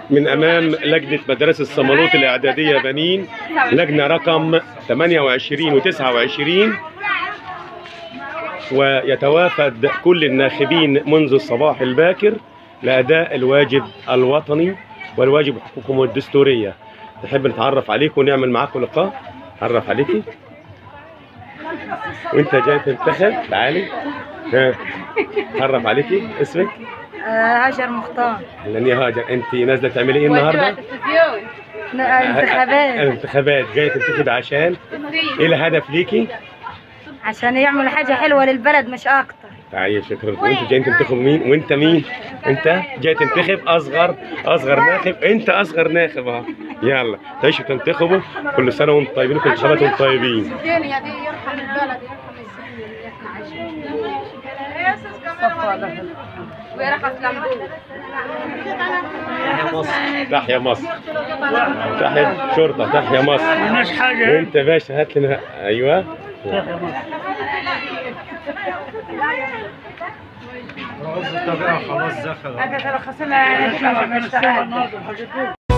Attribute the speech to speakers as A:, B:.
A: من امام لجنه مدارس الصمالوط الاعداديه بنين لجنه رقم 28 و29 ويتوافد كل الناخبين منذ الصباح الباكر لاداء الواجب الوطني والواجب حقوقهم الدستوريه نحب نتعرف عليكم ونعمل معاكم لقاء نتعرف عليكي وانت جاي تنتخب تعالي ها تعرف عليكي اسمك
B: آه، هاجر مختار
A: لاني هاجر انت نازله تعملي ايه النهارده
B: ن- آه، انتخابات
A: انتخابات جايه تنتخب عشان ايه الهدف ليكي
B: عشان يعملوا حاجة حلوة للبلد مش أكتر
A: تعالي شكرا وانت جاي تنتخب مين وانت مين انت جاي تنتخب اصغر اصغر ناخب انت اصغر ناخب اهو يلا تعيشوا تنتخبوا كل سنه وانتم طيبين وكل سنه وانتم طيبين
C: الدنيا دي يرحم البلد يرحم الزين اللي احنا عايشين ويرحم لمبوه
A: تحيا مصر تحيا شرطه تحيا مصر
D: مش حاجة
A: وانت باشا هات لنا ايوه
D: خلاص دخل